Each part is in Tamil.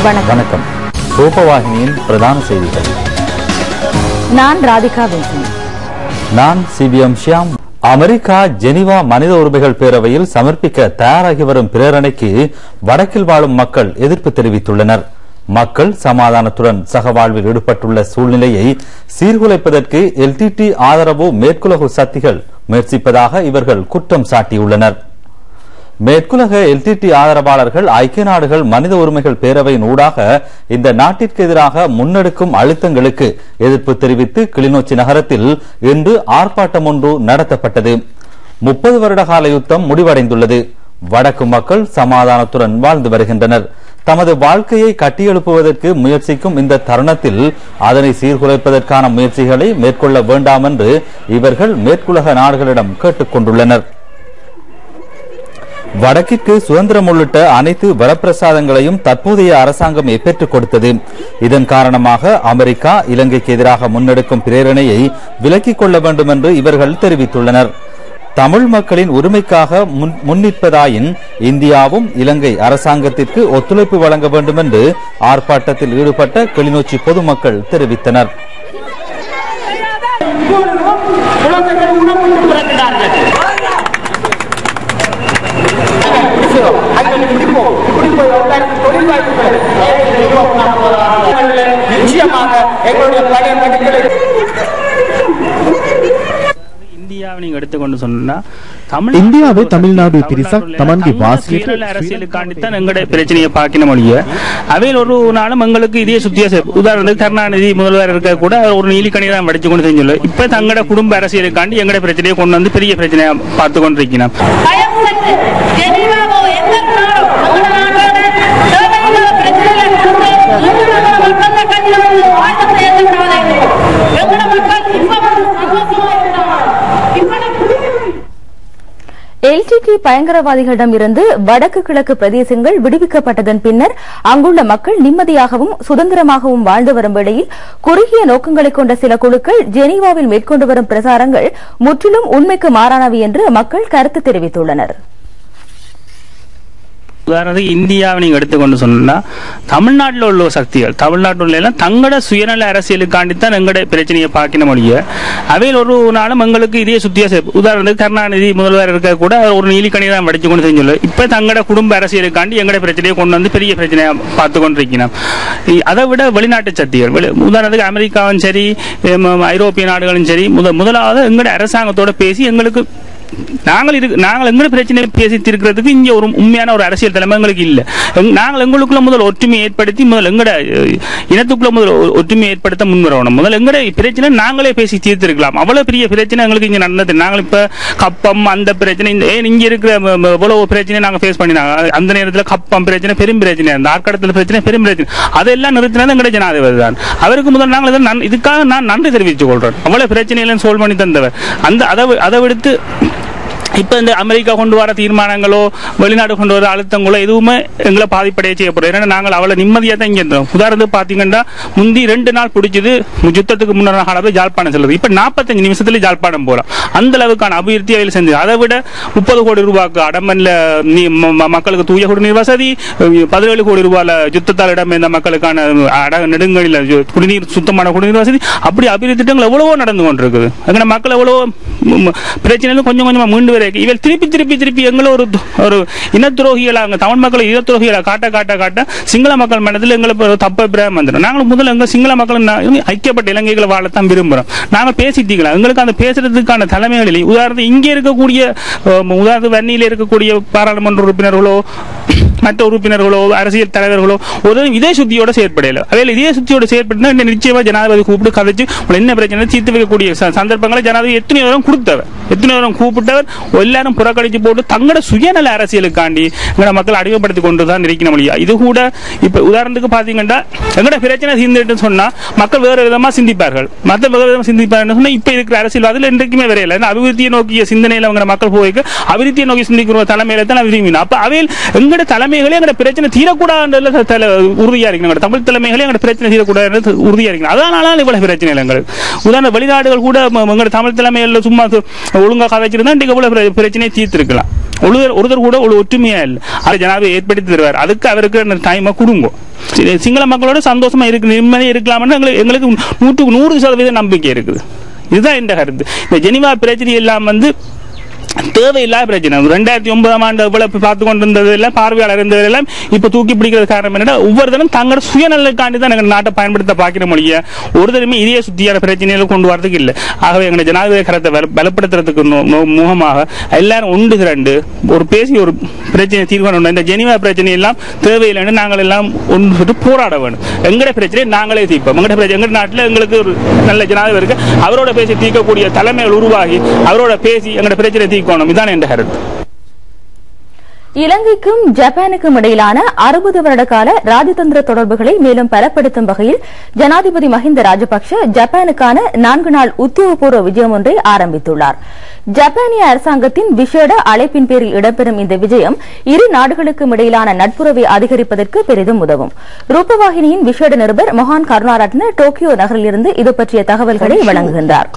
வணக்கம் வணக்கம் ரூபவாகினியின் பிரதான செய்திகள் நான் ராதிகா வின்சன் நான் சிபிஎம் ஷியாம் அமெரிக்கா ஜெனீவா மனித உரிமைகள் பேரவையில் சமர்ப்பிக்க தயாராகி வரும் பிரேரணைக்கு வடக்கில் வாழும் மக்கள் எதிர்ப்பு தெரிவித்துள்ளனர் மக்கள் சமாதானத்துடன் சகவாழ்வில் ஈடுபட்டுள்ள சூழ்நிலையை சீர்குலைப்பதற்கு எல்டிடி ஆதரவு மேற்குலகு சக்திகள் முயற்சிப்பதாக இவர்கள் குற்றம் சாட்டியுள்ளனர் மேற்குலக எல்டிடி ஆதரவாளர்கள் ஐக்கிய நாடுகள் மனித உரிமைகள் பேரவையின் ஊடாக இந்த நாட்டிற்கு எதிராக முன்னெடுக்கும் அழுத்தங்களுக்கு எதிர்ப்பு தெரிவித்து கிளிநொச்சி நகரத்தில் இன்று ஆர்ப்பாட்டம் ஒன்று நடத்தப்பட்டது முப்பது வருட கால யுத்தம் முடிவடைந்துள்ளது வடக்கு மக்கள் சமாதானத்துடன் வாழ்ந்து வருகின்றனர் தமது வாழ்க்கையை கட்டியெழுப்புவதற்கு முயற்சிக்கும் இந்த தருணத்தில் அதனை சீர்குலைப்பதற்கான முயற்சிகளை மேற்கொள்ள வேண்டாம் என்று இவர்கள் மேற்குலக நாடுகளிடம் கேட்டுக் கொண்டுள்ளனர் வடக்கிற்கு சுதந்திரம் உள்ளிட்ட அனைத்து வரப்பிரசாதங்களையும் தற்போதைய அரசாங்கம் பெற்றுக் கொடுத்தது இதன் காரணமாக அமெரிக்கா இலங்கைக்கு எதிராக முன்னெடுக்கும் பிரேரணையை விலக்கிக் கொள்ள வேண்டும் என்று இவர்கள் தெரிவித்துள்ளனர் தமிழ் மக்களின் உரிமைக்காக முன்- முன்னிற்பதாயின் இந்தியாவும் இலங்கை அரசாங்கத்திற்கு ஒத்துழைப்பு வழங்க வேண்டும் என்று ஆர்ப்பாட்டத்தில் ஈடுபட்ட கிளிநொச்சி பொதுமக்கள் தெரிவித்தனர் இப்பொழுதும் குழந்தைகள் உணவு பிறக்கிறார்கள் நிச்சயமாக எங்களுடைய பழைய மதிப்புகளை இந்தியாவை நீங்க எடுத்துக்கொண்டு சொன்னா தமிழ் இந்தியாவை தமிழ்நாடு பிரிசா தமன்கி வாசிய சுயநல அரசியலுக்காண்டித்தான் எங்களுடைய பிரச்சனையை பார்க்கணும் ஒழிய அவையில் ஒரு நாளும் எங்களுக்கு இதே சுத்திய உதாரணத்துக்கு கருணாநிதி முதல்வர் இருக்க கூட அவர் ஒரு நீலிக்கணி தான் வடிச்சு கொண்டு செஞ்சு இப்ப தங்களோட குடும்ப அரசியலுக்காண்டி எங்களுடைய பிரச்சனையை கொண்டு வந்து பெரிய பிரச்சனையா பார்த்து கொண்டிருக்கிறோம் பயமுறுத்து ஜெனீவாவோ எந்த நாடோ அந்த நாட்டோட தேவையில்லாத பிரச்சனைகளை கொண்டு எங்களோட ஒப்பந்த கட்சிகள் ஆயுதம் செய்யக்கூடாது எங்களோட மக்கள் இப்பவும் சந்தோஷமா இருக்காங்க இப்படி எல்டிடி பயங்கரவாதிகளிடம் இருந்து வடக்கு கிழக்கு பிரதேசங்கள் விடுவிக்கப்பட்டதன் பின்னர் அங்குள்ள மக்கள் நிம்மதியாகவும் சுதந்திரமாகவும் வாழ்ந்து வரும் வேளையில் குறுகிய நோக்கங்களை கொண்ட சில குழுக்கள் ஜெனீவாவில் மேற்கொண்டு வரும் பிரசாரங்கள் முற்றிலும் உண்மைக்கு மாறானவை என்று மக்கள் கருத்து தெரிவித்துள்ளனர் உதாரணத்துக்கு இந்தியாவை நீங்க எடுத்துக்கொண்டு சொன்னா தமிழ்நாட்டில் உள்ள சக்திகள் தமிழ்நாட்டில் உள்ள எல்லாம் தங்களோட சுயநல அரசியலுக்காண்டித்தான் எங்களுடைய பிரச்சனையை பார்க்கணும் ஒழிய அவையில் ஒரு நாளும் எங்களுக்கு இதே சுத்திய உதாரணத்துக்கு கருணாநிதி முதல்வர் இருக்க கூட அவர் ஒரு நீலிக்கணி தான் வடிச்சு கொண்டு செஞ்சு இப்ப தங்களோட குடும்ப அரசியலுக்காண்டி எங்களுடைய பிரச்சனையை கொண்டு வந்து பெரிய பிரச்சனையா பார்த்து கொண்டிருக்கிறோம் இ- அதை விட வெளிநாட்டு சக்திகள் வெளி- உதாரணத்துக்கு அமெரிக்காவும் சரி எம், ஐரோப்பிய நாடுகளும் சரி முத முதலாவது எங்களுடைய அரசாங்கத்தோட பேசி எங்களுக்கு நாங்கள் இருக்கு நாங்கள் எங்களுடைய பிரச்சனையை பேசி தீர்க்கிறதுக்கு இங்க ஒரு உண்மையான ஒரு அரசியல் தலைமை எங்களுக்கு இல்ல எங்க- நாங்கள் எங்களுக்குள்ள முதல் ஒற்றுமை ஏற்படுத்தி முதல் எங்கட அஹ், இனத்துக்குள்ள முதல் ஒ- ஒற்றுமை ஏற்படுத்த முன்வரணும் முதல் எங்கட பிரச்சனை நாங்களே பேசி தீர்த்திருக்கலாம் அவ்வளவு பெரிய பிரச்சனை எங்களுக்கு இங்க நடந்தது நாங்கள் இப்ப கப்பம் அந்த பிரச்சனை இந்த ஏன் இங்க இருக்கிற ம- ம- இவ்வளவு பிரச்சனை நாங்க ஃபேஸ் பண்ணினாங்க அந்த நேரத்துல கப்பம் பிரச்சனை பெரும் பிரச்சனை அந்த ஆற்காடத்துல பிரச்சனை பெரும் பிரச்சனை அதெல்லாம் நிறுத்தினது எங்கட ஜனாதிபதி தான் அவருக்கு முதல் நாங்கள் இதை நன்- இதுக்காக நான் நன்றி தெரிவித்துக் கொள்றேன் அவ்வளவு பிரச்சனையெல்லாம் சோல்வ் பண்ணி தந்தவர் அந்த அதை வி- அதை விடுத்து இப்ப இந்த அமெரிக்கா கொண்டு வர தீர்மானங்களோ வெளிநாடு கொண்டு வர அழுத்தங்களோ எதுவுமே எங்களை பாதிப்படைய செய்யப்படும் ஏன்னா நாங்கள் அவ்வளவு நிம்மதியா தான் இங்க இருந்தோம் உதாரணத்துக்கு பாத்தீங்கன்னா முந்தி ரெண்டு நாள் பிடிச்சது யுத்தத்துக்கு முன்னாடி காலத்தில் ஜாழ்ப்பாணம் செல்லுது இப்ப நாற்பத்தஞ்சு நிமிஷத்துல ஜாழ்ப்பாணம் போலாம் அந்த அளவுக்கான அபிவிருத்தி அதில் செஞ்சது அதை விட முப்பது கோடி ரூபாய்க்கு அடமன்ல நீ- ம- ம- மக்களுக்கு தூய குடிநீர் வசதி பதினேழு கோடி ரூபாயில யுத்தத்தால் இடம்பெயர்ந்த மக்களுக்கான அட நெடுங்கலில் ஜு- குடிநீர் சுத்தமான குடிநீர் வசதி அப்படி அபிவிருத்தி திட்டங்கள் எவ்வளவோ நடந்து கொண்டிருக்குது எங்க மக்கள் எவ்வளவோ ம், ம், பிரச்சனையில கொஞ்சம் கொஞ்சமா மீண்டு வர இவள் திருப்பி திருப்பி திருப்பி எங்களை ஒரு து- ஒரு இனத்துரோகிகளா அங்க தமிழ் மக்களை இனத்துரோகிகளா காட்ட காட்ட காட்ட சிங்கள மக்கள் மனதில் எங்களுக்கு ஒரு தப்ப அபிப்பிராயம் வந்துடும் நாங்கள் முதல்ல எங்க சிங்கள மக்கள் நா- ஐக்கியப்பட்ட இலங்கைகளை வாழத்தான் விரும்புறோம் நாங்க பேசிட்டீங்களா எங்களுக்கு அந்த பேசுறதுக்கான தலைமைகளில் உதாரணத்துக்கு இங்கே இருக்கக்கூடிய அஹ், உதாரணத்துக்கு வன்னியில இருக்கக்கூடிய பாராளுமன்ற உறுப்பினர்களோ மற்ற உறுப்பினர்களோ அரசியல் தலைவர்களோ ஒரு இதே சுத்தியோட செயற்படையில அவையில் இதே சுத்தியோட செயற்படுத்தினா இன்னும் நிச்சயமா ஜனாதிபதி கூப்பிட்டு கதைச்சு உங்களை என்ன பிரச்சனை தீர்த்து வைக்கக்கூடிய ச- சந்தர்ப்பங்களை ஜனாதிபதி எத்தனை நேரம் கொடுத்தவர் எத்தனை நேரம் கூப்பிட்டவர் எல்லாரும் புறக்கணிச்சு போட்டு தங்களோட சுயநல அரசியலுக்காண்டி எங்களை மக்கள் அடிமைப்படுத்தி கொண்டு தான் இருக்கணும் இல்லையா இது கூட இப்ப உதாரணத்துக்கு பாத்தீங்கன்னா எங்களோட பிரச்சனை தீர்ந்துட்டு சொன்னா மக்கள் வேற விதமா சிந்திப்பார்கள் மற்ற வேற விதமா சிந்திப்பார்கள் சொன்னா இப்ப இருக்கிற அரசியல் அதுல என்றைக்குமே வரையில ஏன்னா அபிவிருத்தியை நோக்கிய சிந்தனையில அவங்க மக்கள் போய்க்கு அபிவிருத்தியை நோக்கி சிந்திக்கிற தலைமையில தான் விரும்பினோம் அப்ப அவையில் எங்களோட தலைமை தலைமைகளே எங்கட பிரச்சனை தீரக்கூடாதுன்றதுல தல- உறுதியா இருக்கணும் எங்கட தமிழ் தலைமைகளே எங்கட பிரச்சனை தீரக்கூடாது உறுதியா இருக்கணும் அதனால இவ்வளவு பிரச்சனை இல்லை எங்களுக்கு உதாரண வெளிநாடுகள் கூட ம- எங்கட தமிழ் தலைமைகள்ல சும்மா சு- ஒழுங்கா கதைச்சிருந்தா இன்றைக்கு இவ்வளவு பிர- பிரச்சனையை தீர்த்திருக்கலாம் ஒருவர் ஒருத்தர் கூட ஒரு ஒற்றுமையா இல்லை அதை ஜனாபதி ஏற்படுத்தி தருவார் அதுக்கு அவருக்கு டைமை கொடுங்க சரி, சிங்கள மக்களோட சந்தோஷமா இருக்கு நிம்மதியா இருக்கலாம்னு எங்களுக்கு எங்களுக்கு நூற்றுக்கு நூறு சதவீத நம்பிக்கை இருக்குது இதுதான் இந்த கருத்து இந்த ஜெனிவா பிரச்சனை எல்லாம் வந்து தேவையில்லாத பிரச்சனை ரெண்டாயிரத்தி ஒன்பதாம் ஆண்டு இவ்வளவு பார்த்து கொண்டிருந்தது எல்லாம் பார்வையாளர் இருந்தது எல்லாம் இப்ப தூக்கி பிடிக்கிறது காரணம் என்னன்னா ஒவ்வொரு தினம் தங்களோட சுயநலக்காண்டி தான் எங்க நாட்டை பயன்படுத்த பார்க்கிற மொழிய ஒரு தடவை இதே சுத்தியான பிரச்சனைகளை கொண்டு வரதுக்கு இல்லை ஆகவே எங்க ஜனாதிபதி கரத்தை பல- பலப்படுத்துறதுக்கு நோ- நோ- முகமாக எல்லாரும் ஒன்று திரண்டு ஒரு பேசி ஒரு பிரச்சனை தீர்வு காணணும். இந்த ஜெனிவா பிரச்சனை எல்லாம் தேவையில்லைன்னு நாங்கள் எல்லாம் ஒன்று சொல்லிட்டு போராட வேணும் எங்கட பிரச்சனையை நாங்களே தீர்ப்போம் எங்கட பிரச்சனை எங்க நாட்டில் எங்களுக்கு ஒரு நல்ல ஜனாதிபதி இருக்கு அவரோட பேசி தீர்க்கக்கூடிய தலைமைகள் உருவாகி அவரோட பேசி எங்கட பிரச்சனை தீர்க்கணும் இதான் என் கருத்து இலங்கைக்கும் ஜப்பானுக்கும் இடையிலான அறுபது வருட கால ராஜதந்திர தொடர்புகளை மேலும் பலப்படுத்தும் வகையில் ஜனாதிபதி மஹிந்த ராஜபக்ஷ ஜப்பானுக்கான நான்கு நாள் உத்தியோகபூர்வ விஜயம் ஒன்றை ஆரம்பித்துள்ளார் ஜப்பானிய அரசாங்கத்தின் விசேட அழைப்பின் பேரில் இடம்பெறும் இந்த விஜயம் இரு நாடுகளுக்கும் இடையிலான நட்புறவை அதிகரிப்பதற்கு பெரிதும் உதவும் ரூபவாகினியின் விசேட நிருபர் மொஹான் கருணாரத்ன டோக்கியோ நகரிலிருந்து இது பற்றிய தகவல்களை வழங்குகின்றார்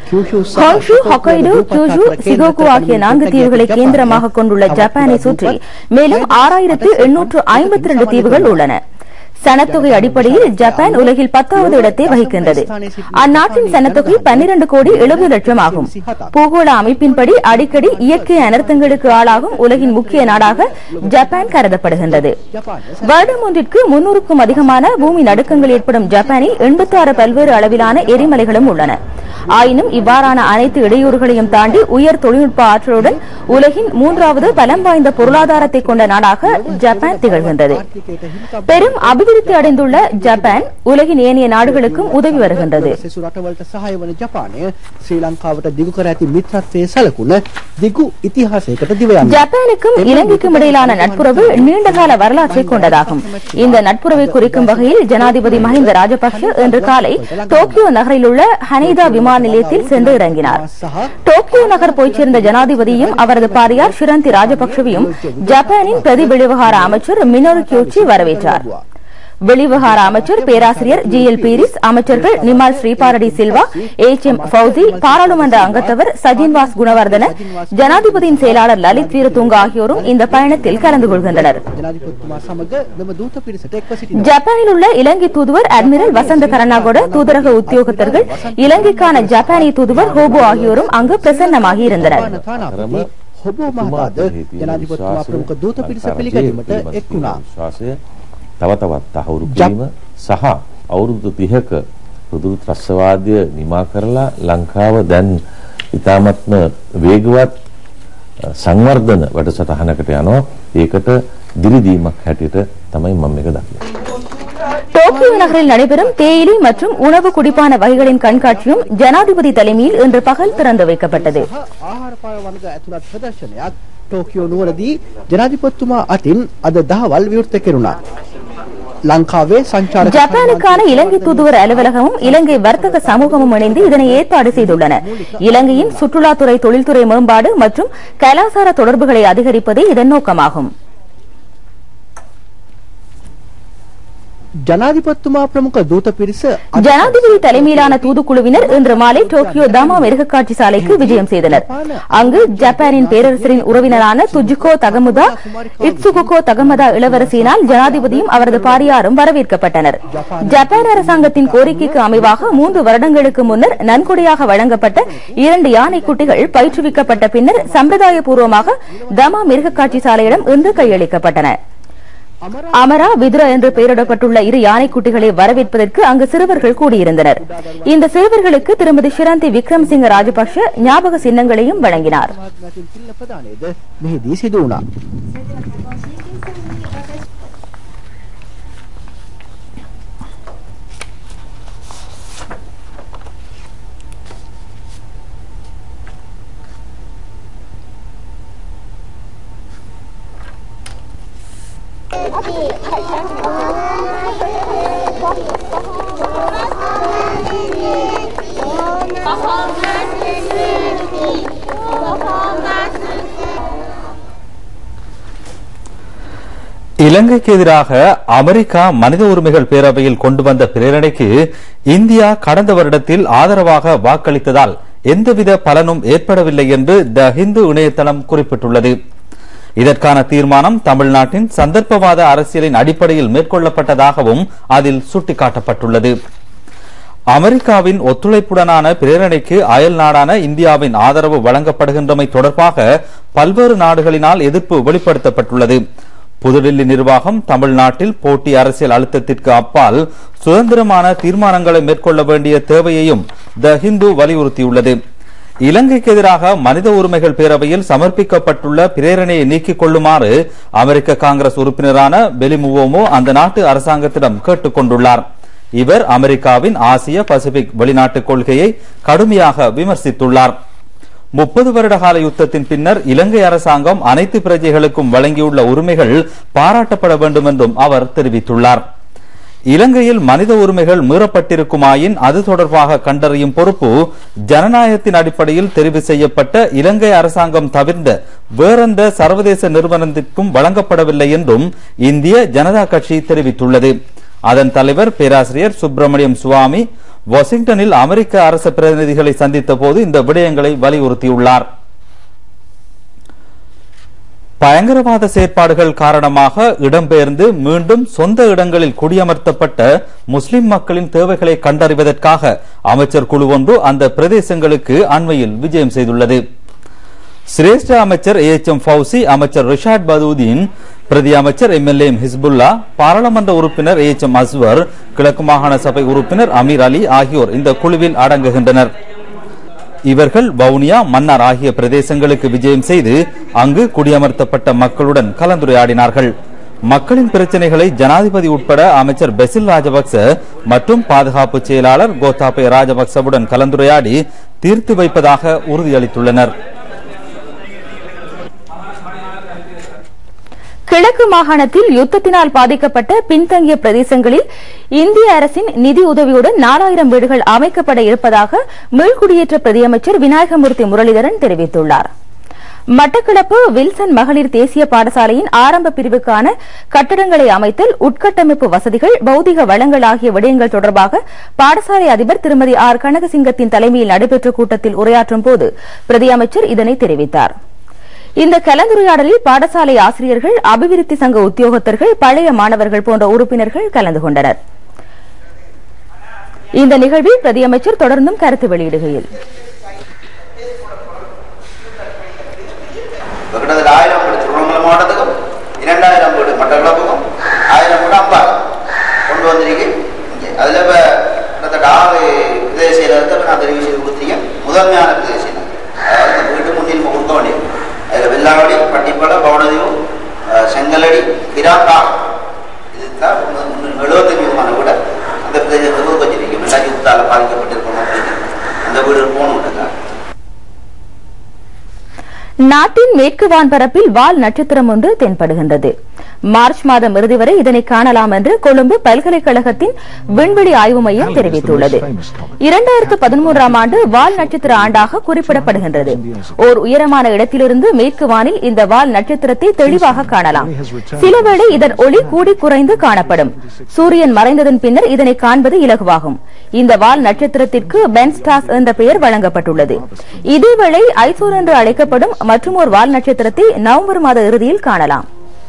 ஹான்ஷு ஹொக்கைடோ கியூஷு சிகோகு ஆகிய நான்கு தீவுகளை கேந்திரமாக கொண்டுள்ள ஜப்பானை சுற்றி மேலும் ஆறாயிரத்து எண்ணூற்று ஐம்பத்தி இரண்டு தீவுகள் உள்ளன சனத்தொகை அடிப்படையில் ஜப்பான் உலகில் பத்தாவது இடத்தை வகிக்கின்றது அந்நாட்டின் சனத்தொகை பன்னிரண்டு கோடி எழுபது லட்சம் ஆகும் பூகோள அமைப்பின்படி அடிக்கடி இயற்கை அனர்த்தங்களுக்கு ஆளாகும் உலகின் முக்கிய நாடாக ஜப்பான் கருதப்படுகின்றது வருடம் ஒன்றிற்கு முன்னூறுக்கும் அதிகமான பூமி நடுக்கங்கள் ஏற்படும் ஜப்பானில் எண்பத்தி ஆறு பல்வேறு அளவிலான எரிமலைகளும் உள்ளன ஆயினும் இவ்வாறான அனைத்து இடையூறுகளையும் தாண்டி உயர் தொழில்நுட்ப ஆற்றலுடன் உலகின் மூன்றாவது பலம் வாய்ந்த பொருளாதாரத்தை கொண்ட நாடாக ஜப்பான் திகழ்கின்றது பெரும் அபிவிருத்தி அடைந்துள்ள ஜப்பான் உலகின் ஏனைய நாடுகளுக்கும் உதவி வருகின்றது සෙසු රටවලට සහය වන ජපානය ශ්‍රී ලංකාවට දිගු කර ඇති මිත්‍රත්වයේ සැලකුණ දිගු ඉතිහාසයකට දිව යන්න. ஜப்பானுக்கும் இலங்கைக்கும் இடையிலான நட்புறவு நீண்டகால வரலாற்றை கொண்டதாகும் இந்த நட்புறவை குறிக்கும் வகையில் ஜனாதிபதி மஹிந்த ராஜபக்ஷ இன்று காலை டோக்கியோ நகரில் உள்ள ஹனேதா விமான நிலையத்தில் சென்று இறங்கினார் டோக்கியோ நகர் போய்ச் சேர்ந்த ஜனாதிபதியும் அவரது பாரியார் ஷிரந்தி ராஜபக்ஷவையும் ஜப்பானின் பிரதி வெளிவிவகார அமைச்சர் மினோரு கியோச்சி வரவேற்றார் வெளிவிவகார அமைச்சர் பேராசிரியர் ஜி எல் பீரிஸ் அமைச்சர்கள் நிமால் ஸ்ரீபாரடி சில்வா எச் எம் ஃபவுசி பாராளுமன்ற அங்கத்தவர் சஜின்வாஸ் குணவர்தன ஜனாதிபதியின் செயலாளர் லலித் வீரதுங்க ஆகியோரும் இந்த பயணத்தில் கலந்து கொள்கின்றனர் ජනාධිපතිතුමා සමග මෙම දූත පිරිසට එක්ව සිටිනවා. ஜப்பானில் உள்ள இலங்கை தூதுவர் அட்மிரல் வசந்த கரணாகோட தூதரக உத்தியோகத்தர்கள் இலங்கைக்கான ஜப்பானிய தூதுவர் ஹோபோ ஆகியோரும் அங்கு பிரசன்னமாகி இருந்தனர் ජපාන තානාපති හොබෝ මහතාද ජනාධිපතිතුමා ප්‍රමුඛ දූත පිරිස පිළිගැනීමට එක් වුණා. විශ්වාසය තව තවත් තහවුරු ජප්- කිරීම සහ අවුරුදු 30ක රුදුරු ත්‍රස්තවාදය නිමා කරලා ලංකාව දැන් ඉතාමත්ම වේගවත් අ, සංවර්ධන වැඩසටහනකට යනවා. ඒකට දිරිදීමක් හැටියට තමයි මම මේක දකින්නේ. டோக்கியோ நகரில் நடைபெறும் தேயிலை மற்றும் உணவு குடிப்பான வகைகளின் கண்காட்சியும் ஜனாதிபதி தலைமையில் இன்று பகல் திறந்து வைக்கப்பட்டது සහ ආහාර පාන වර්ග ඇතුළත් ප්‍රදර්ශනයක් ටෝකියෝ නුවරදී ජනාධිපතිතුමා අතින් අද දහවල් විවෘත කෙරුණා. ලංකාවේ සංචාරක ஜப்பானுக்கான இலங்கை தூதுவர் அலுவலகமும் இலங்கை வர்த்தக சமூகமும் இணைந்து இதனை ஏற்பாடு செய்துள்ளன இலங்கையின் சுற்றுலாத்துறை தொழில்துறை மேம்பாடு மற்றும் கலாசார தொடர்புகளை அதிகரிப்பதே இதன் நோக்கமாகும் ජනාධිපතිතුමා ප්‍රමුඛ දූත පිරිස අද ஜனாதிபதி தலைமையிலான தூதுக்குழுவினர் இன்று மாலை டோக்கியோ தாமா மிருகக்காட்சி சாலைக்கு விஜயம் செய்தனர் அங்கு ஜப்பானின் பேரரசரின் உறவினரான துஜுகோ தகமுதா இட்சுகுகோ தகமதா இளவரசியினால் ஜனாதிபதியும் அவரது பாரியாரும் வரவேற்கப்பட்டனர் ஜப்பான் அரசாங்கத்தின் கோரிக்கைக்கு அமைவாக மூன்று வருடங்களுக்கு முன்னர் நன்கொடையாக வழங்கப்பட்ட இரண்டு யானை குட்டிகள் பயிற்றுவிக்கப்பட்ட பின்னர் சம்பிரதாயபூர்வமாக தமா மிருகக்காட்சி சாலையிடம் இன்று கையளிக்கப்பட்டன அமரா விதுரா என்று பெயரிடப்பட்டுள்ள இரு யானைக்குட்டிகளை வரவேற்பதற்கு அங்கு சிறுவர்கள் கூடியிருந்தனர் இந்த சிறுவர்களுக்கு திருமதி ஷிராந்தி விக்ரம் சிங்க ராஜபக்ஷ ஞாபக சின்னங்களையும் வழங்கினார் මැතින් පිළිල ප්‍රදානයද මෙහිදී සිදු වුණා. இலங்கைக்கு எதிராக அமெரிக்கா மனித உரிமைகள் பேரவையில் கொண்டு வந்த பிரேரணைக்கு இந்தியா கடந்த வருடத்தில் ஆதரவாக வாக்களித்ததால் எந்தவித பலனும் ஏற்படவில்லை என்று த ஹிந்து இணையதளம் குறிப்பிட்டுள்ளது இதற்கான தீர்மானம் தமிழ்நாட்டின் சந்தர்ப்பவாத அரசியலின் அடிப்படையில் மேற்கொள்ளப்பட்டதாகவும் அதில் சுட்டிக்காட்டப்பட்டுள்ளது அமெரிக்காவின் ஒத்துழைப்புடனான பிரேரணைக்கு அயல் நாடான இந்தியாவின் ஆதரவு வழங்கப்படுகின்றமை தொடர்பாக பல்வேறு நாடுகளினால் எதிர்ப்பு வெளிப்படுத்தப்பட்டுள்ளது புதுடில்லி நிர்வாகம் தமிழ்நாட்டில் போட்டி அரசியல் அழுத்தத்திற்கு அப்பால் சுதந்திரமான தீர்மானங்களை மேற்கொள்ள வேண்டிய தேவையையும் த ஹிந்து வலியுறுத்தியுள்ளது இலங்கைக்கு எதிராக மனித உரிமைகள் பேரவையில் சமர்ப்பிக்கப்பட்டுள்ள பிரேரணையை நீக்கிக் கொள்ளுமாறு அமெரிக்க காங்கிரஸ் உறுப்பினரான பெலிமுவோமோ அந்த நாட்டு அரசாங்கத்திடம் கேட்டுக் கொண்டுள்ளார் இவர் அமெரிக்காவின் ஆசிய பசிபிக் வெளிநாட்டுக் கொள்கையை கடுமையாக விமர்சித்துள்ளார் முப்பது வருட கால யுத்தத்தின் பின்னர் இலங்கை அரசாங்கம் அனைத்து பிரஜைகளுக்கும் வழங்கியுள்ள உரிமைகள் பாராட்டப்பட வேண்டும் என்றும் அவர் தெரிவித்துள்ளார் இலங்கையில் மனித உரிமைகள் மீறப்பட்டிருக்குமாயின் அது தொடர்பாக கண்டறியும் பொறுப்பு ஜனநாயகத்தின் அடிப்படையில் தெரிவு செய்யப்பட்ட இலங்கை அரசாங்கம் தவிர்ந்த வேறெந்த சர்வதேச நிறுவனத்திற்கும் வழங்கப்படவில்லை என்றும் இந்திய ஜனதா கட்சி தெரிவித்துள்ளது அதன் தலைவர் பேராசிரியர் சுப்பிரமணியம் சுவாமி வாஷிங்டனில் அமெரிக்க அரச பிரதிநிதிகளை சந்தித்த போது இந்த விடயங்களை வலியுறுத்தியுள்ளார் பயங்கரவாத செயற்பாடுகள் காரணமாக இடம்பெயர்ந்து மீண்டும் சொந்த இடங்களில் குடியமர்த்தப்பட்ட முஸ்லிம் மக்களின் தேவைகளை கண்டறிவதற்காக அமைச்சர் குழு ஒன்று அந்த பிரதேசங்களுக்கு அண்மையில் விஜயம் செய்துள்ளது சிரேஷ்ட அமைச்சர் ஏ எச் எம் ஃபவுசி அமைச்சர் ரிஷாட் பதூதீன் பிரதி அமைச்சர் எம் எல் எம் ஹிஸ்புல்லா பாராளுமன்ற உறுப்பினர் ஏ எச் எம் அஸ்வர் கிழக்கு மாகாண சபை உறுப்பினர் அமீர் அலி ஆகியோர் இந்த குழுவில் அடங்குகின்றனர் இவர்கள் வவுனியா மன்னார் ஆகிய பிரதேசங்களுக்கு விஜயம் செய்து அங்கு குடியமர்த்தப்பட்ட மக்களுடன் கலந்துரையாடினார்கள் மக்களின் பிரச்சனைகளை ஜனாதிபதி உட்பட அமைச்சர் பெசில் ராஜபக்ச மற்றும் பாதுகாப்பு செயலாளர் கோத்தாபய ராஜபக்சவுடன் கலந்துரையாடி தீர்த்து வைப்பதாக உறுதியளித்துள்ளனர் கிழக்கு மாகாணத்தில் யுத்தத்தினால் பாதிக்கப்பட்ட பின்தங்கிய பிரதேசங்களில் இந்திய அரசின் நிதி உதவியுடன் நாலாயிரம் வீடுகள் அமைக்கப்பட இருப்பதாக மீள்குடியேற்ற பிரதியமைச்சர் விநாயகமூர்த்தி முரளிதரன் தெரிவித்துள்ளார் மட்டக்களப்பு வில்சன் மகளிர் தேசிய பாடசாலையின் ஆரம்ப பிரிவுக்கான கட்டடங்களை அமைத்தல் உட்கட்டமைப்பு வசதிகள் பௌதிக வளங்கள் ஆகிய விடயங்கள் தொடர்பாக பாடசாலை அதிபர் திருமதி ஆர் கனகசிங்கத்தின் தலைமையில் நடைபெற்ற கூட்டத்தில் உரையாற்றும் போது பிரதியமைச்சர் இதனை தெரிவித்தார் இந்த கலந்துரையாடலில் பாடசாலை ஆசிரியர்கள் அபிவிருத்தி சங்க உத்தியோகத்தர்கள் பழைய மாணவர்கள் போன்ற உறுப்பினர்கள் கலந்து கொண்டனர் இந்த நிகழ்வில் பிரதியமைச்சர் தொடர்ந்தும் கருத்து வெளியிடுகையில் கிட்டத்தட்ட ஆயிரம் வீடு திருவண்ணாமலை மாவட்டத்துக்கும் இரண்டாயிரம் வீடு மட்டக்களப்புக்கும் ஆயிரம் வீடு அம்பாறை கொண்டு வந்திருக்கு இங்கே அதில் இப்போ கிட்டத்தட்ட ஆறு பிரதேச செயலகத்தை நான் தெரிவு செய்து கொடுத்துருக்கேன் முதன்மையான பிரதேச செயலகம் அதாவது இந்த வீட்டு முன்னுரிமை கொடுக்க வேண்டியது அதில் வெள்ளாவடி பட்டிப்பள பவனதீவு அஹ், செங்கலடி கிராக்கா இதுதான் எழுபத்தஞ்சு விதமான வீடு அந்த பிரதேசத்துக்கு ஒதுக்க வச்சிருக்கேன் வெள்ளாச்சி யுத்தால் பாதிக்கப்பட்டிருக்க மக்களுக்கு அந்த வீடு போகணும் நாட்டின் மேற்கு வான்பரப்பில் வால் நட்சத்திரம் ஒன்று தென்படுகின்றது மார்ச் மாதம் இறுதி வரை இதனை காணலாம் என்று கொழும்பு பல்கலைக்கழகத்தின் விண்வெளி ஆய்வு மையம் தெரிவித்துள்ளது இரண்டாயிரத்து பதிமூன்றாம் ஆண்டு வால் நட்சத்திர ஆண்டாக குறிப்பிடப்படுகின்றது ஓர் உயரமான இடத்திலிருந்து மேற்கு வானில் இந்த வால் நட்சத்திரத்தை தெளிவாக காணலாம் சிலவேளை இதன் ஒளி கூடி குறைந்து காணப்படும் சூரியன் மறைந்ததன் பின்னர் இதனை காண்பது இலகுவாகும் இந்த வால் நட்சத்திரத்திற்கு பென்ஸ்டாஸ் என்ற பெயர் வழங்கப்பட்டுள்ளது இதேவேளை ஐசோர் என்று அழைக்கப்படும் மற்றுமோர் வால் நட்சத்திரத்தை நவம்பர் மாத இறுதியில் காணலாம்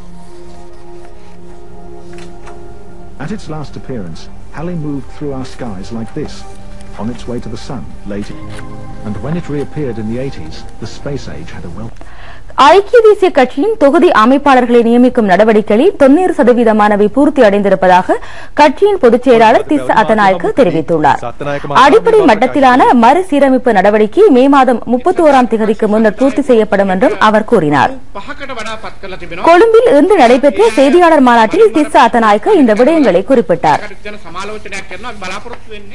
At its last appearance, Halley moved through our skies like this, on its way to the sun, late. And when it reappeared in the 80s, the space age had a well. ஐக்கிய தேசிய கட்சியின் தொகுதி அமைப்பாளர்களை நியமிக்கும் நடவடிக்கைகளில் தொண்ணூறு சதவீதமானவை பூர்த்தி அடைந்திருப்பதாக கட்சியின் பொதுச் செயலாளர் திஸ் அத்தநாயக்க தெரிவித்துள்ளார் அடிப்படை மட்டத்திலான மறுசீரமைப்பு நடவடிக்கை மே மாதம் முப்பத்தி ஓராம் திகதிக்கு முன்னர் பூர்த்தி செய்யப்படும் என்றும் அவர் கூறினார் පහකට වඩා පත් කරලා තිබෙනවා கொழும்பில் இன்று நடைபெற்ற செய்தியாளர் மாநாட்டில் திஸ் அத்தநாயக்க இந்த விடயங்களை குறிப்பிட்டார் ජන සමාලෝචනයක් කරනවා අපි බලාපොරොත්තු වෙන්නේ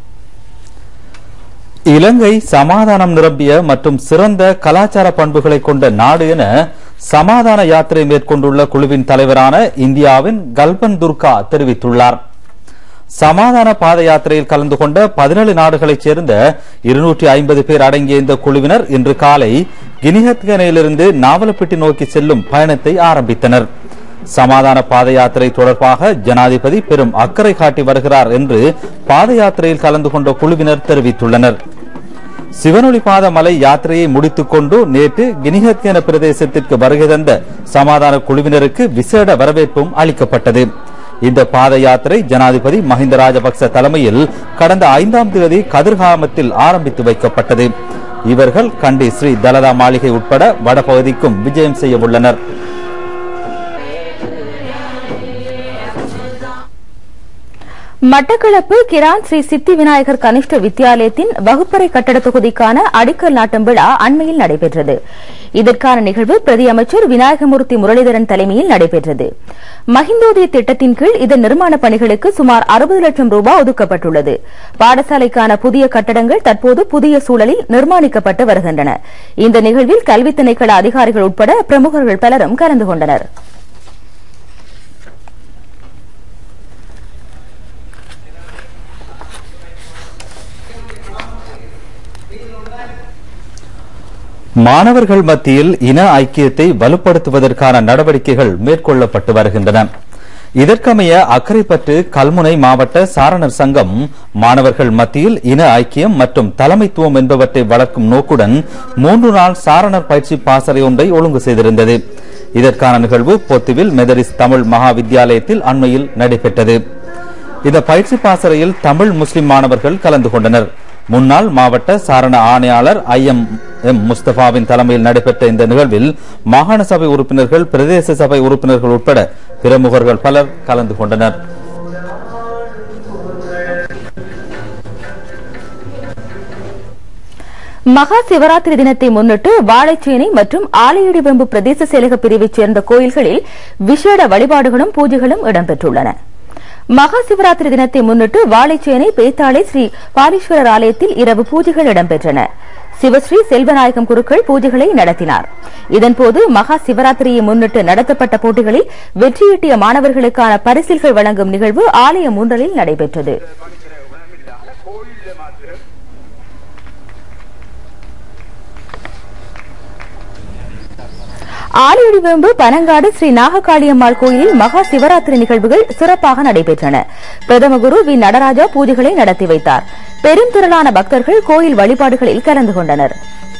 இலங்கை சமாதானம் நிரம்பிய மற்றும் சிறந்த கலாச்சார பண்புகளை கொண்ட நாடு என சமாதான யாத்திரை மேற்கொண்டுள்ள குழுவின் தலைவரான இந்தியாவின் கல்பன் துர்கா தெரிவித்துள்ளார் சமாதான பாத யாத்திரையில் கலந்து கொண்ட பதினேழு நாடுகளைச் சேர்ந்த இருநூற்றி ஐம்பது பேர் அடங்கிய இந்த குழுவினர் இன்று காலை கினிஹத்கனையிலிருந்து நாவலப்பிட்டி நோக்கி செல்லும் பயணத்தை ஆரம்பித்தனர் சமாதான பாத யாத்திரை தொடர்பாக ஜனாதிபதி பெரும் அக்கறை காட்டி வருகிறார் என்று பாத யாத்திரையில் கலந்து கொண்ட குழுவினர் தெரிவித்துள்ளனர் சிவனொளிபாத மலை யாத்திரையை முடித்துக் கொண்டு நேற்று கினிஹத்யன பிரதேசத்திற்கு வருகை தந்த சமாதான குழுவினருக்கு விசேட வரவேற்பும் அளிக்கப்பட்டது இந்த பாத யாத்திரை ஜனாதிபதி மஹிந்த ராஜபக்ச தலைமையில் கடந்த ஐந்தாம் தேதி கதிர்காமத்தில் ஆரம்பித்து வைக்கப்பட்டது இவர்கள் கண்டி ஸ்ரீ தலதா மாளிகை உட்பட வடபகுதிக்கும் விஜயம் செய்ய உள்ளனர் மட்டக்களப்பு கிரான் ஸ்ரீ சித்தி விநாயகர் கனிஷ்ட வித்தியாலயத்தின் வகுப்பறை கட்டட தொகுதிக்கான அடிக்கல் நாட்டும் விழா அண்மையில் நடைபெற்றது இதற்கான நிகழ்வு பிரதி அமைச்சர் விநாயகமூர்த்தி முரளிதரன் தலைமையில் நடைபெற்றது மஹிந்தோதய திட்டத்தின் கீழ் இதன் நிர்மாண பணிகளுக்கு சுமார் அறுபது லட்சம் ரூபாய் ஒதுக்கப்பட்டுள்ளது பாடசாலைக்கான புதிய கட்டடங்கள் தற்போது புதிய சூழலில் நிர்மாணிக்கப்பட்டு வருகின்றன இந்த நிகழ்வில் கல்வி திணைக்கள அதிகாரிகள் உட்பட பிரமுகர்கள் பலரும் கலந்து கொண்டனர் மாணவர்கள் மத்தியில் இன ஐக்கியத்தை வலுப்படுத்துவதற்கான நடவடிக்கைகள் மேற்கொள்ளப்பட்டு வருகின்றன இதற்கமைய அக்கரைப்பற்று கல்முனை மாவட்ட சாரணர் சங்கம் மாணவர்கள் மத்தியில் இன ஐக்கியம் மற்றும் தலைமைத்துவம் என்பவற்றை வளர்க்கும் நோக்குடன் மூன்று நாள் சாரணர் பயிற்சி பாசறை ஒன்றை ஒழுங்கு செய்திருந்தது இதற்கான நிகழ்வு பொத்துவில் மெதரிஸ் தமிழ் மகா வித்தியாலயத்தில் அண்மையில் நடைபெற்றது இந்த பயிற்சி பாசறையில் தமிழ் முஸ்லிம் மாணவர்கள் கலந்து கொண்டனர் முன்னாள் மாவட்ட சாரண ஆணையாளர் ஐ எம் எம் முஸ்தபாவின் தலைமையில் நடைபெற்ற இந்த நிகழ்வில் மாகாண சபை உறுப்பினர்கள் பிரதேச சபை உறுப்பினர்கள் உட்பட பிரமுகர்கள் பலர் கலந்து கொண்டனர் மகா சிவராத்திரி தினத்தை முன்னிட்டு வாழைச்சேனை மற்றும் ஆலையடிவெம்பு பிரதேச செயலக பிரிவைச் சேர்ந்த கோயில்களில் விசேட வழிபாடுகளும் பூஜைகளும் இடம்பெற்றுள்ளன மகா சிவராத்திரி தினத்தை முன்னிட்டு வாழைச்சேனை பேத்தாளை ஸ்ரீ பாரீஸ்வரர் ஆலயத்தில் இரவு பூஜைகள் இடம்பெற்றன சிவஸ்ரீ செல்வநாயகம் குருக்கள் பூஜைகளை நடத்தினார் இதன்போது மகா சிவராத்திரியை முன்னிட்டு நடத்தப்பட்ட போட்டிகளில் வெற்றியீட்டிய மாணவர்களுக்கான பரிசில்கள் வழங்கும் நிகழ்வு ஆலயம் ஒன்றலில் நடைபெற்றது ஆலியடிவேம்பு பனங்காடு ஸ்ரீ நாககாளியம்மாள் கோயிலில் மகா சிவராத்திரி நிகழ்வுகள் சிறப்பாக நடைபெற்றன பிரதம குரு வி நடராஜா பூஜைகளை நடத்தி வைத்தார் பெருந்திரளான பக்தர்கள் கோயில் வழிபாடுகளில் கலந்து கொண்டனர்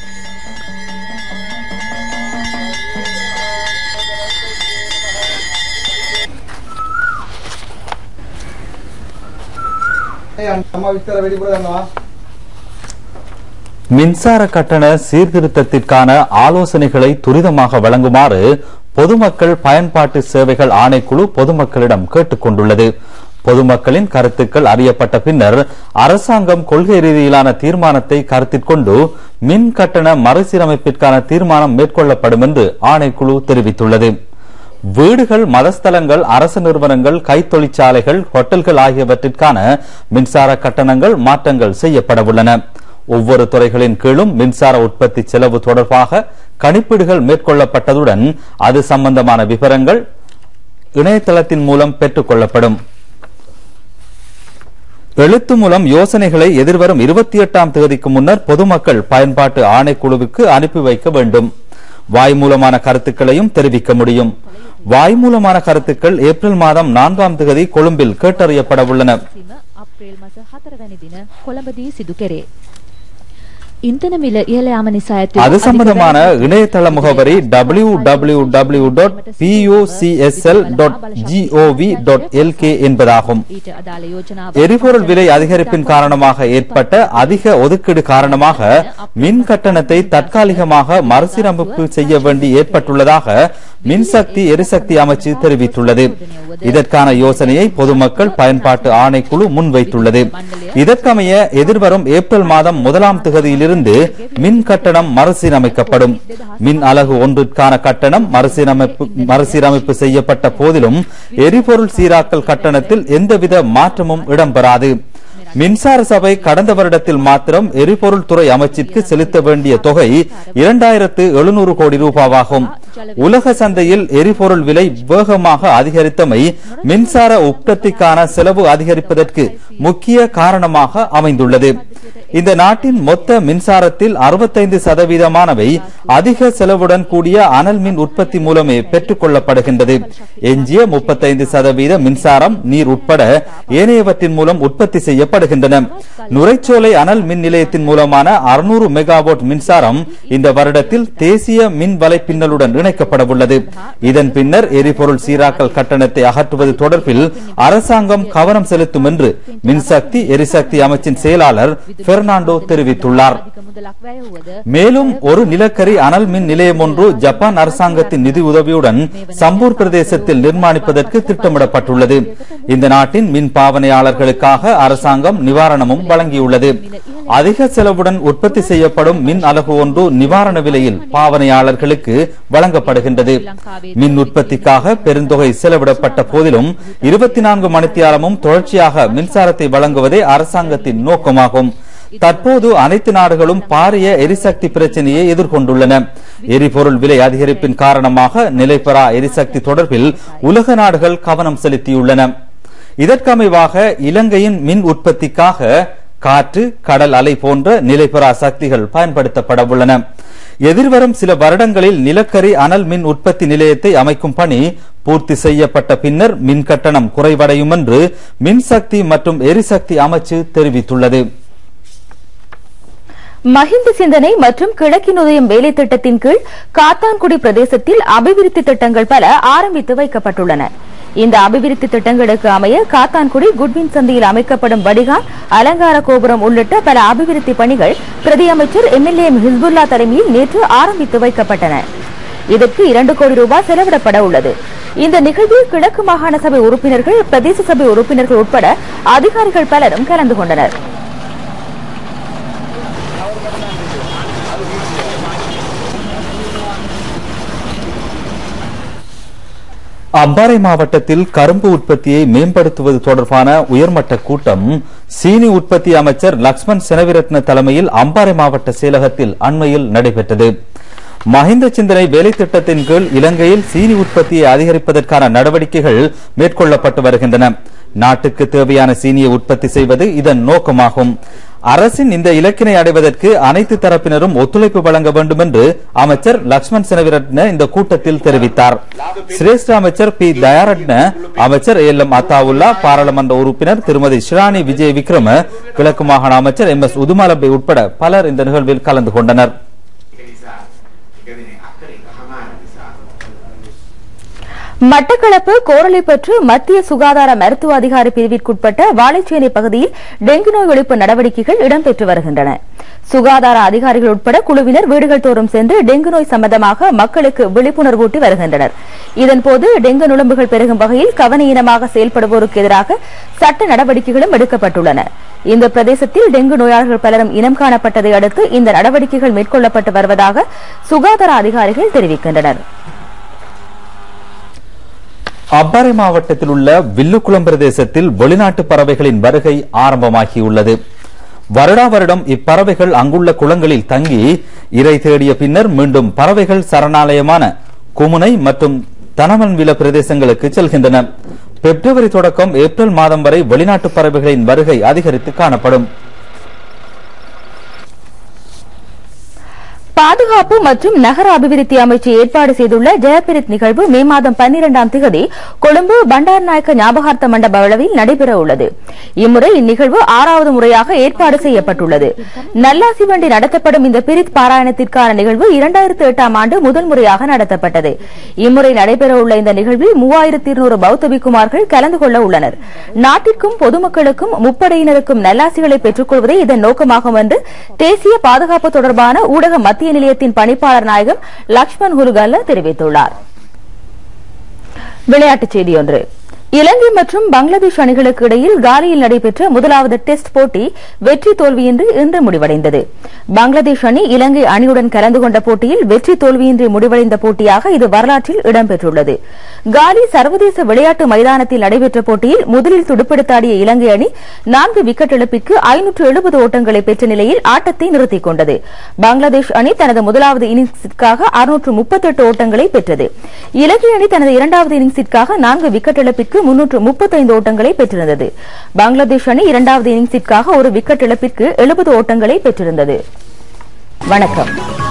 மின்சார கட்டண சீர்திருத்தத்திற்கான ஆலோசனைகளை துரிதமாக வழங்குமாறு பொதுமக்கள் பயன்பாட்டு சேவைகள் ஆணைக்குழு பொதுமக்களிடம் கேட்டுக் கொண்டுள்ளது பொதுமக்களின் கருத்துக்கள் அறியப்பட்ட பின்னர் அரசாங்கம் கொள்கை ரீதியிலான தீர்மானத்தை கருத்தில் கொண்டு மின் கட்டண மறுசீரமைப்பிற்கான தீர்மானம் மேற்கொள்ளப்படும் என்று ஆணைக்குழு தெரிவித்துள்ளது வீடுகள் மதஸ்தலங்கள் அரசு நிறுவனங்கள் கைத்தொழிற்சாலைகள் ஹோட்டல்கள் ஆகியவற்றிற்கான மின்சார கட்டணங்கள் மாற்றங்கள் செய்யப்படவுள்ளன ஒவ்வொரு துறைகளின் கீழும் மின்சார உற்பத்தி செலவு தொடர்பாக கணிப்பீடுகள் மேற்கொள்ளப்பட்டதுடன் அது சம்பந்தமான விவரங்கள் இணையதளத்தின் மூலம் பெற்றுக் கொள்ளப்படும் எழுத்து மூலம் யோசனைகளை எதிர்வரும் இருபத்தி எட்டாம் தேதிக்கு முன்னர் பொதுமக்கள் பயன்பாட்டு ஆணைக்குழுவுக்கு அனுப்பி வைக்க வேண்டும் வாய் மூலமான கருத்துக்களையும் தெரிவிக்க முடியும் வாய் மூலமான கருத்துக்கள் ஏப்ரல் மாதம் நான்காம் தேதி கொழும்பில் கேட்டறியப்பட உள்ளன අප්‍රේල් මස 4 වැනි දින කොළඹදී සිදු කෙරේ. ඉන්ධන මිල ඉහළ යාම නිසා ඇති அது சம்பந்தமான இணையதள முகவரி W W W dot PUCSL dot GOV dot LK என்பதாகும் ඊට අදාළ යෝජනාව எரிபொருள் விலை அதிகரிப்பின் காரணமாக ஏற்பட்ட அதிக ஒதுக்கீடு காரணமாக மின் கட்டணத்தை தற்காலிகமாக மறுசீரமைப்பு செய்ய வேண்டி ஏற்பட்டுள்ளதாக மின்சக்தி எரிசக்தி அமைச்சு தெரிவித்துள்ளது இதற்கான யோசனையை பொதுமக்கள் பயன்பாட்டு ஆணைக்குழு முன்வைத்துள்ளது இதற்கமைய எதிர்வரும் ஏப்ரல் மாதம் முதலாம் திகதியிலிருந்து மின் கட்டணம் மறுசீரமைக்கப்படும் மின் அலகு ஒன்றிற்கான கட்டணம் மறுசீரமைப்பு மறுசீரமைப்பு செய்யப்பட்ட போதிலும் எரிபொருள் சீராக்கல் கட்டணத்தில் எந்தவித மாற்றமும் இடம்பெறாது மின்சார சபை கடந்த வருடத்தில் மாத்திரம் எரிபொருள் துறை அமைச்சிற்கு செலுத்த வேண்டிய தொகை இரண்டாயிரத்து எழுநூறு கோடி ரூபாவாகும் உலக சந்தையில் எரிபொருள் விலை வேகமாக அதிகரித்தமை மின்சார உற்பத்திக்கான செலவு அதிகரிப்பதற்கு முக்கிய காரணமாக அமைந்துள்ளது இந்த நாட்டின் மொத்த மின்சாரத்தில் அறுபத்தைந்து சதவீதமானவை அதிக செலவுடன் கூடிய அனல் மின் உற்பத்தி மூலமே பெற்றுக் கொள்ளப்படுகின்றது எஞ்சிய முப்பத்தைந்து சதவீத மின்சாரம் நீர் உட்பட ஏனையவற்றின் மூலம் உற்பத்தி செய்யப்படுகின்றன நுரைச்சோலை அனல் மின் நிலையத்தின் மூலமான அறுநூறு மெகாவாட் மின்சாரம் இந்த வருடத்தில் தேசிய மின் வலைப்பின்னலுடன் இணைக்கப்படவுள்ளது இதன் பின்னர் எரிபொருள் சீராக்கல் கட்டணத்தை அகற்றுவது தொடர்பில் அரசாங்கம் கவனம் செலுத்தும் என்று மின்சக்தி எரிசக்தி அமைச்சின் செயலாளர் பெர்னாண்டோ தெரிவித்துள்ளார் மேலும் ஒரு நிலக்கரி அனல் மின் நிலையம் ஒன்று ஜப்பான் அரசாங்கத்தின் நிதி உதவியுடன் சம்பூர் பிரதேசத்தில் நிர்மாணிப்பதற்கு திட்டமிடப்பட்டுள்ளது இந்த நாட்டின் மின் பாவனையாளர்களுக்காக அரசாங்கம் நிவாரணமும் வழங்கியுள்ளது அதிக செலவுடன் உற்பத்தி செய்யப்படும் மின் அலகு ஒன்று நிவாரண விலையில் பாவனையாளர்களுக்கு வழங்கப்படுகின்றது மின் உற்பத்திக்காக பெருந்தொகை செலவிடப்பட்ட போதிலும் இருபத்தி நான்கு மணித்தியாலமும் தொடர்ச்சியாக மின்சாரத்தை வழங்குவதே அரசாங்கத்தின் நோக்கமாகும் தற்போது அனைத்து நாடுகளும் பாரிய எரிசக்தி பிரச்சனையை எதிர்கொண்டுள்ளன எரிபொருள் விலை அதிகரிப்பின் காரணமாக நிலைபெறா எரிசக்தி தொடர்பில் உலக நாடுகள் கவனம் செலுத்தியுள்ளன இதற்கமைவாக இலங்கையின் மின் உற்பத்திக்காக காற்று கடல் அலை போன்ற நிலைபெறா சக்திகள் பயன்படுத்தப்பட உள்ளன எதிர்வரும் சில வருடங்களில் நிலக்கரி அனல் மின் உற்பத்தி நிலையத்தை அமைக்கும் பணி பூர்த்தி செய்யப்பட்ட பின்னர் மின் கட்டணம் குறைவடையும் என்று மின்சக்தி மற்றும் எரிசக்தி அமைச்சு தெரிவித்துள்ளது மஹிந்த சிந்தனை மற்றும் கிழக்கின் உதயம் வேலை திட்டத்தின் கீழ் காத்தான்குடி பிரதேசத்தில் அபிவிருத்தி திட்டங்கள் பல ஆரம்பித்து வைக்கப்பட்டுள்ளன இந்த அபிவிருத்தி திட்டங்களுக்கு அமைய காத்தான்குடி குட்வின் சந்தையில் அமைக்கப்படும் வடிகான் அலங்கார கோபுரம் உள்ளிட்ட பல அபிவிருத்தி பணிகள் பிரதி அமைச்சர் எம்எல்ஏ ஹிஸ்புல்லா தலைமையில் நேற்று ஆரம்பித்து வைக்கப்பட்டன இதற்கு இரண்டு கோடி ரூபாய் செலவிடப்பட உள்ளது இந்த நிகழ்வில் கிழக்கு மாகாண சபை உறுப்பினர்கள் பிரதேச சபை உறுப்பினர்கள் உட்பட அதிகாரிகள் பலரும் கலந்து கொண்டனர் அம்பாறை மாவட்டத்தில் கரும்பு உற்பத்தியை மேம்படுத்துவது தொடர்பான உயர்மட்ட கூட்டம் சீனி உற்பத்தி அமைச்சர் லக்ஷ்மண் செனவிரத்ன தலைமையில் அம்பாறை மாவட்ட செயலகத்தில் அண்மையில் நடைபெற்றது மஹிந்த சிந்தனை வேலை திட்டத்தின் கீழ் இலங்கையில் சீனி உற்பத்தியை அதிகரிப்பதற்கான நடவடிக்கைகள் மேற்கொள்ளப்பட்டு வருகின்றன நாட்டுக்கு தேவையான சீனியை உற்பத்தி செய்வது இதன் நோக்கமாகும் அரசின் இந்த இலக்கினை அடைவதற்கு அனைத்து தரப்பினரும் ஒத்துழைப்பு வழங்க வேண்டும் என்று அமைச்சர் லக்ஷ்மண் செனவிரட்ன இந்த கூட்டத்தில் தெரிவித்தார் சிரேஷ்ட அமைச்சர் பி தயாரட்ன அமைச்சர் எல் எம் அத்தாவுல்லா பாராளுமன்ற உறுப்பினர் திருமதி ஷிராணி விஜய் விக்ரம கிழக்கு மாகாண அமைச்சர் எம் எஸ் உதுமாலப்பை உட்பட பலர் இந்த நிகழ்வில் கலந்து கொண்டனர் மட்டக்களப்பு கோரளைப்பற்று மத்திய சுகாதார மருத்துவ அதிகாரி பிரிவிற்குட்பட்ட வாழைச்சேனை பகுதியில் டெங்கு நோய் ஒழிப்பு நடவடிக்கைகள் இடம்பெற்று வருகின்றன சுகாதார அதிகாரிகள் உட்பட குழுவினர் வீடுகள் தோறும் சென்று டெங்கு நோய் சம்பந்தமாக மக்களுக்கு விழிப்புணர்வூட்டி வருகின்றனர் இதன்போது டெங்கு நுழம்புகள் பெருகும் வகையில் கவனஈனமாக செயல்படுவோருக்கு எதிராக சட்ட நடவடிக்கைகளும் எடுக்கப்பட்டுள்ளன இந்த பிரதேசத்தில் டெங்கு நோயாளர்கள் பலரும் இனம் காணப்பட்டதை அடுத்து இந்த நடவடிக்கைகள் மேற்கொள்ளப்பட்டு வருவதாக சுகாதார அதிகாரிகள் தெரிவிக்கின்றனர் அம்பாறை மாவட்டத்தில் உள்ள வில்லுக்குளம் பிரதேசத்தில் வெளிநாட்டு பறவைகளின் வருகை ஆரம்பமாகியுள்ளது வருடா வருடம் இப்பறவைகள் அங்குள்ள குளங்களில் தங்கி இரை தேடிய பின்னர் மீண்டும் பறவைகள் சரணாலயமான குமுனை மற்றும் தனமன்வில பிரதேசங்களுக்கு செல்கின்றன பிப்ரவரி தொடக்கம் ஏப்ரல் மாதம் வரை வெளிநாட்டு பறவைகளின் வருகை அதிகரித்து காணப்படும் பாதுகாப்பு மற்றும் நகர அபிவிருத்தி அமைச்சு ஏற்பாடு செய்துள்ள ஜெயபிரித் நிகழ்வு மே மாதம் பன்னிரண்டாம் திகதி கொழும்பு பண்டார்நாயக்க ஞாபகார்த்த மண்டப அளவில் நடைபெற உள்ளது இம்முறை இந்நிகழ்வு ஆறாவது முறையாக ஏற்பாடு செய்யப்பட்டுள்ளது நல்லாசி வண்டி நடத்தப்படும் இந்த பிரித் பாராயணத்திற்கான நிகழ்வு இரண்டாயிரத்து எட்டாம் ஆண்டு முதல் முறையாக நடத்தப்பட்டது இம்முறை நடைபெறவுள்ள இந்த நிகழ்வில் மூவாயிரத்து இருநூறு பௌத்த பிக்குமார்கள் கலந்து கொள்ள உள்ளனர் நாட்டிற்கும் பொதுமக்களுக்கும் முப்படையினருக்கும் நல்லாசிகளை பெற்றுக் கொள்வதே இதன் நோக்கமாகும் என்று தேசிய பாதுகாப்பு தொடர்பான ஊடக மத்திய நிலையத்தின் பணிப்பாளர் நாயகம் லக்ஷ்மண் ஹுலுகல்ல தெரிவித்துள்ளார் விளையாட்டுச் செய்தி ஒன்று இலங்கை மற்றும் பங்களாதேஷ் அணிகளுக்கு இடையில் காலியில் நடைபெற்ற முதலாவது டெஸ்ட் போட்டி வெற்றி தோல்வியின்றி இன்று முடிவடைந்தது பங்களாதேஷ் அணி இலங்கை அணியுடன் கலந்து கொண்ட போட்டியில் வெற்றி தோல்வியின்றி முடிவடைந்த போட்டியாக இது வரலாற்றில் இடம்பெற்றுள்ளது காலி சர்வதேச விளையாட்டு மைதானத்தில் நடைபெற்ற போட்டியில் முதலில் துடுப்படுத்தாடிய இலங்கை அணி நான்கு விக்கெட் இழப்பிற்கு ஐநூற்று எழுபது ஓட்டங்களை பெற்ற நிலையில் ஆட்டத்தை நிறுத்திக் கொண்டது பங்களாதேஷ் அணி தனது முதலாவது இன்னிங்ஸிற்காக அறுநூற்று முப்பத்தெட்டு ஓட்டங்களை பெற்றது இலங்கை அணி தனது இரண்டாவது இன்னிங்ஸிற்காக நான்கு விக்கெட் இழப்பிற்கு முன்னூற்று முப்பத்தைந்து ஓட்டங்களை பெற்றிருந்தது பங்களாதேஷ் அணி இரண்டாவது இன்னிங்ஸிற்காக ஒரு விக்கெட் இழப்பிற்கு எழுபது ஓட்டங்களை பெற்றிருந்தது வணக்கம்